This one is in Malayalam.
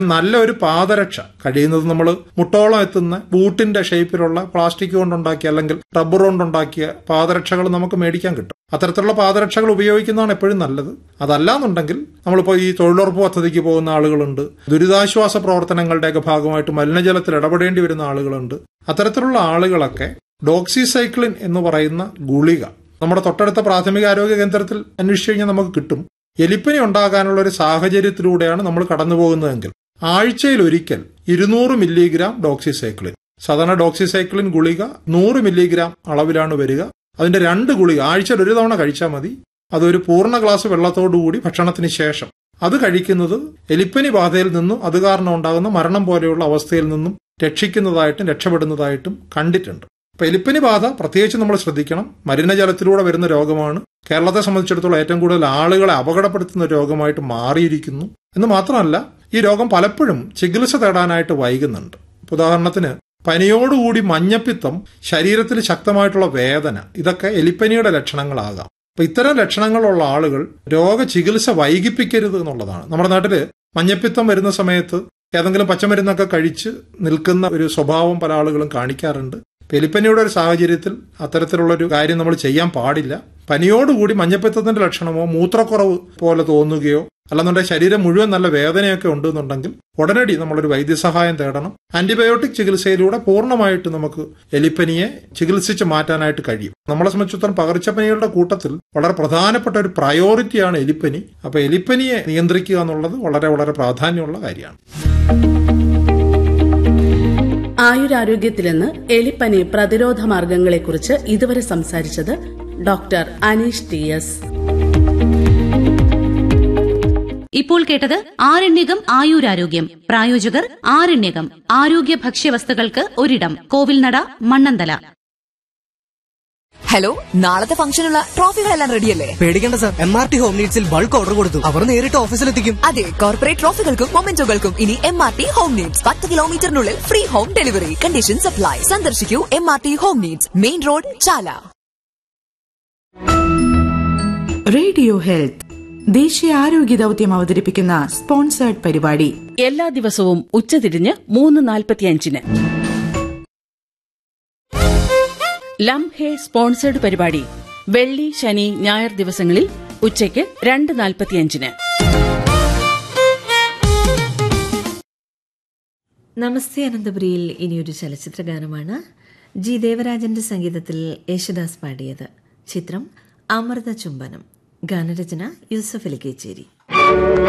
നല്ലൊരു പാദരക്ഷ കഴിയുന്നത് നമ്മൾ മുട്ടോളം എത്തുന്ന ബൂട്ടിന്റെ ഷേപ്പിലുള്ള പ്ലാസ്റ്റിക് കൊണ്ടുണ്ടാക്കിയ അല്ലെങ്കിൽ റബ്ബർ കൊണ്ടുണ്ടാക്കിയ പാദരക്ഷകൾ നമുക്ക് മേടിക്കാൻ കിട്ടും അത്തരത്തിലുള്ള പാദരക്ഷകൾ ഉപയോഗിക്കുന്നതാണ് എപ്പോഴും നല്ലത് അതല്ലാന്നുണ്ടെങ്കിൽ നമ്മളിപ്പോൾ ഈ തൊഴിലുറപ്പ് പദ്ധതിക്ക് പോകുന്ന ആളുകളുണ്ട് ദുരിതാശ്വാസ പ്രവർത്തനങ്ങളുടെയൊക്കെ ഭാഗമായിട്ട് മലിനജലത്തിൽ ഇടപെടേണ്ടി വരുന്ന ആളുകളുണ്ട് അത്തരത്തിലുള്ള ആളുകളൊക്കെ ഡോക്സിസൈക്ലിൻ എന്ന് പറയുന്ന ഗുളിക നമ്മുടെ തൊട്ടടുത്ത പ്രാഥമിക ആരോഗ്യ കേന്ദ്രത്തിൽ അന്വേഷിച്ചു കഴിഞ്ഞാൽ നമുക്ക് കിട്ടും എലിപ്പനി ഉണ്ടാകാനുള്ള ഒരു സാഹചര്യത്തിലൂടെയാണ് നമ്മൾ കടന്നു പോകുന്നതെങ്കിൽ ആഴ്ചയിൽ ഒരിക്കൽ ഇരുന്നൂറ് മില്ലിഗ്രാം ഡോക്സിസൈക്ലിൻ സാധാരണ ഡോക്സിസൈക്ലിൻ ഗുളിക നൂറ് മില്ലിഗ്രാം അളവിലാണ് വരിക അതിന്റെ രണ്ട് ഗുളിക ആഴ്ചയിൽ ഒരു തവണ കഴിച്ചാൽ മതി അതൊരു പൂർണ്ണ ഗ്ലാസ് വെള്ളത്തോടുകൂടി ഭക്ഷണത്തിന് ശേഷം അത് കഴിക്കുന്നത് എലിപ്പനി ബാധയിൽ നിന്നും അത് കാരണം ഉണ്ടാകുന്ന മരണം പോലെയുള്ള അവസ്ഥയിൽ നിന്നും രക്ഷിക്കുന്നതായിട്ടും രക്ഷപ്പെടുന്നതായിട്ടും കണ്ടിട്ടുണ്ട് അപ്പൊ എലിപ്പനി ബാധ പ്രത്യേകിച്ച് നമ്മൾ ശ്രദ്ധിക്കണം മലിനജലത്തിലൂടെ വരുന്ന രോഗമാണ് കേരളത്തെ സംബന്ധിച്ചിടത്തോളം ഏറ്റവും കൂടുതൽ ആളുകളെ അപകടപ്പെടുത്തുന്ന രോഗമായിട്ട് മാറിയിരിക്കുന്നു എന്ന് മാത്രമല്ല ഈ രോഗം പലപ്പോഴും ചികിത്സ തേടാനായിട്ട് വൈകുന്നുണ്ട് ഉദാഹരണത്തിന് പനിയോടുകൂടി മഞ്ഞപ്പിത്തം ശരീരത്തിൽ ശക്തമായിട്ടുള്ള വേദന ഇതൊക്കെ എലിപ്പനിയുടെ ലക്ഷണങ്ങളാകാം അപ്പൊ ഇത്തരം ലക്ഷണങ്ങളുള്ള ആളുകൾ രോഗചികിത്സ വൈകിപ്പിക്കരുത് എന്നുള്ളതാണ് നമ്മുടെ നാട്ടില് മഞ്ഞപ്പിത്തം വരുന്ന സമയത്ത് ഏതെങ്കിലും പച്ചമരുന്നൊക്കെ കഴിച്ച് നിൽക്കുന്ന ഒരു സ്വഭാവം പല ആളുകളും കാണിക്കാറുണ്ട് എലിപ്പനിയുടെ ഒരു സാഹചര്യത്തിൽ അത്തരത്തിലുള്ള ഒരു കാര്യം നമ്മൾ ചെയ്യാൻ പാടില്ല പനിയോടുകൂടി മഞ്ഞപ്പിത്തത്തിന്റെ ലക്ഷണമോ മൂത്രക്കുറവ് പോലെ തോന്നുകയോ അല്ലെന്നുണ്ടെങ്കിൽ ശരീരം മുഴുവൻ നല്ല വേദനയൊക്കെ ഉണ്ടെന്നുണ്ടെങ്കിൽ ഉടനടി നമ്മളൊരു വൈദ്യസഹായം തേടണം ആന്റിബയോട്ടിക് ചികിത്സയിലൂടെ പൂർണ്ണമായിട്ട് നമുക്ക് എലിപ്പനിയെ ചികിത്സിച്ച് മാറ്റാനായിട്ട് കഴിയും നമ്മളെ സംബന്ധിച്ചിടത്തോളം പകർച്ചപ്പനികളുടെ കൂട്ടത്തിൽ വളരെ പ്രധാനപ്പെട്ട ഒരു പ്രയോറിറ്റിയാണ് എലിപ്പനി അപ്പൊ എലിപ്പനിയെ നിയന്ത്രിക്കുക എന്നുള്ളത് വളരെ വളരെ പ്രാധാന്യമുള്ള കാര്യമാണ് ആയുരാരോഗ്യത്തിൽ നിന്ന് എലിപ്പനി പ്രതിരോധ മാർഗങ്ങളെക്കുറിച്ച് ഇതുവരെ സംസാരിച്ചത് ഡോക്ടർ അനീഷ് ടി എസ് ഇപ്പോൾ കേട്ടത് ആരണ്യകം ആയുരാരോഗ്യം പ്രായോജകർ ആരണ്യകം ആരോഗ്യ ഭക്ഷ്യവസ്തുക്കൾക്ക് ഒരിടം കോവിൽനട മണ്ണന്തല ഹലോ നാളത്തെ ഫംഗ്ഷനുള്ള ട്രോഫികളെല്ലാം റെഡിയല്ലേ പേടിക്കേണ്ട sir M R T home നീഡ്സിൽ ബൾക്ക് ഓർഡർ കൊടുത്തു അവർ നേരിട്ട് ഓഫീസിലെത്തിക്കും അതെ കോർപ്പറേറ്റ് ട്രോഫികൾക്കും മൊമെന്റോകൾക്കും ഇനി M R T home needs പത്ത് കിലോമീറ്ററിനുള്ളിൽ free home delivery condition supply സന്ദർശിക്കൂ M R T home needs main road Chala radio health ദേശീയ ആരോഗ്യ ദൌത്യം അവതരിപ്പിക്കുന്ന സ്പോൺസേർഡ് പരിപാടി എല്ലാ ദിവസവും ഉച്ചതിരിഞ്ഞ് മൂന്ന് നാൽപ്പത്തിയഞ്ചിന് ലം ഹേ സ്പോൺസേഡ് പരിപാടി വെള്ളി ശനി ഞായർ ദിവസങ്ങളിൽ ഉച്ചയ്ക്ക് രണ്ട് നാൽപ്പത്തിയഞ്ചിന് നമസ്തേ അനന്തപുരിയിൽ ഇനിയൊരു ചലച്ചിത്ര ഗാനമാണ് ജി ദേവരാജന്റെ സംഗീതത്തിൽ യേശുദാസ് പാടിയത് ചിത്രം അമൃത ചുംബനം ഗാനരചന യൂസഫ് അലിക്കേച്ചേരി